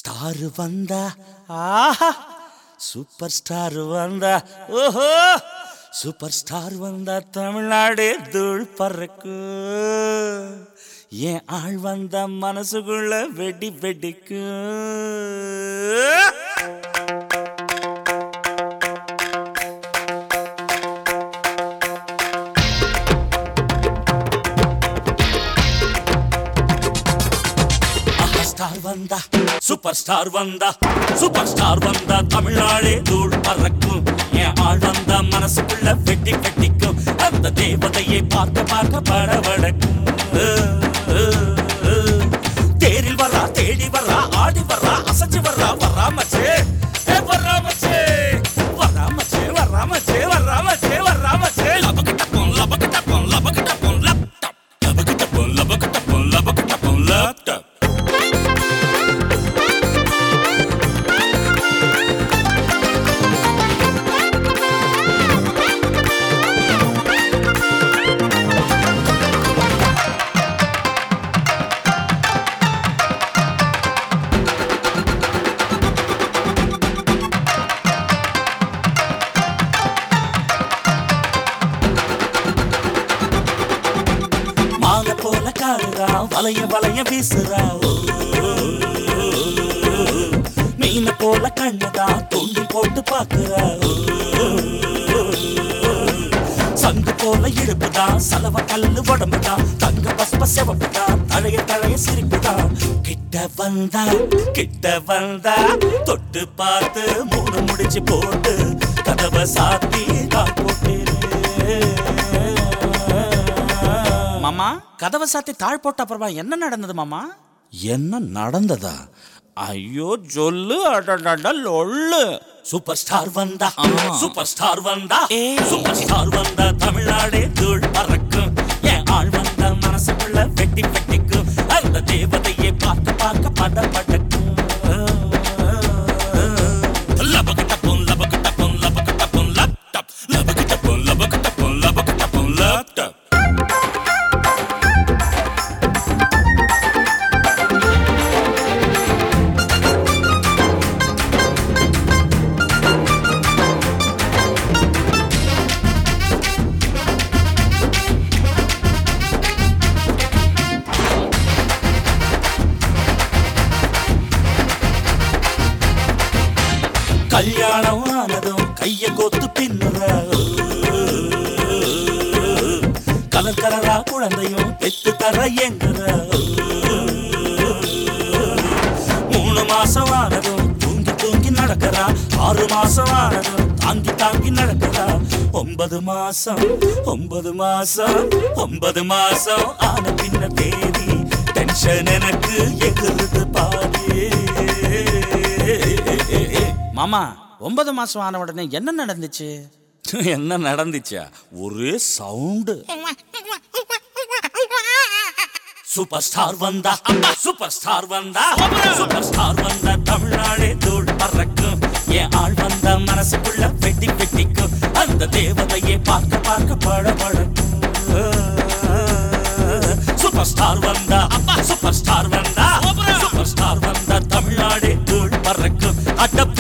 star வந்தா ஆஹா super star வந்தா ஓஹோ சூப்பர் ஸ்டார் வந்தா தமிழ்நாடே தூள் பறக்கு என் ஆள் வந்தா மனசுக்குள்ள வெடி வெடிக்கு ஸ்டார் வந்தா சூப்பர் ஸ்டார் வந்தா சூப்பர் ஸ்டார் வந்தா தமிழ்நாடே தூள் பறக்கும் என் ஆள் வந்தா மனசுக்குள்ள வெட்டி வெட்டிக்கும் அந்த தேவதையை பார்க்க பார்க்க படபடக்கும் தேரில் வரா தேடி வரா ஆடி வரா அசைச்சு வரா வரா மச்சே ஏ வரா மச்சே வரா மச்சே வரா மச்சே வரா மச்சே வரா மச்சே லபக்கிட்டப்போம் லபக்கிட்டப்போம் லபக்கிட்டப்போம் லேப்டாப் லபக்கிட்டப்போம் லபக்கிட்டப்போம் லபக்கிட்டப்போம் லேப்டாப் மாலை போல காடுறா வளைய வளைய வீசுறா ஓ, மீன போல கண்ணுதா தூண்டி போட்டு பாக்குறா ஓ, சங்கு போல இடுப்புதா சலவ கல்லு உடம்புதா தங்க பஸ்ப செவப்புதா தழைய தழைய சிரிப்புதா கிட்ட வந்தா கிட்ட வந்தா தொட்டு பார்த்து மூணு முடிச்சு போட்டு கதவை சாத்தி தான் போட்டு மாமா கதவை சாத்தி தாழ் போட்ட அப்புறமா என்ன நடந்தது மாமா என்ன நடந்ததா ஐயோ சொல்லு அடடட லொள்ளு சூப்பர் ஸ்டார் வந்தா சூப்பர் ஸ்டார் வந்தா சூப்பர் ஸ்டார் வந்தா தமிழ்நாடே தூள் பறக்கும் என் ஆள் வந்தா மனசுக்குள்ள வெட்டி வெட்டிக்கும் அந்த தேவதையை பார்க்க பார்க்க பட படக்கும் லபகட்டப்பும் லபகட்டப்பும் லபகட்டப்பும் லேப்டாப் லபகட்டப்பும் லபகட்டப்பும் லபகட்டப்பும் லேப்டாப் கல்யாணம் ஆனதும் கைய கோத்து பின்னுற கலர் கலரா குழந்தையும் பெத்து தர எங்குற மூணு மாசம் ஆனதும் தூங்கி தூங்கி நடக்கிறா ஆறு மாசம் ஆனதும் தாங்கி தாங்கி நடக்கிறா ஒன்பது மாசம் ஒன்பது மாசம் ஒன்பது மாசம் ஆன பின்ன தேதி டென்ஷன் எனக்கு எகுறுது பாதி மாமா ஒன்பது மாசம் ஆன உடனே என்ன நடந்துச்சு என்ன நடந்துச்சா ஒரே சவுண்டு சூப்பர் ஸ்டார் வந்தா சூப்பர் ஸ்டார் வந்தா சூப்பர் ஸ்டார் வந்தா தமிழ்நாடே தூள் பறக்கும் என் ஆள் வந்தா மனசுக்குள்ள வெட்டி வெட்டிக்கும் அந்த தேவதையை பார்க்க பார்க்க பட பழக்கும் சூப்பர் ஸ்டார் வந்தா சூப்பர் ஸ்டார் வந்தா சூப்பர் ஸ்டார் வந்தா தமிழ்நாடே தூள் பறக்கும் அட்ட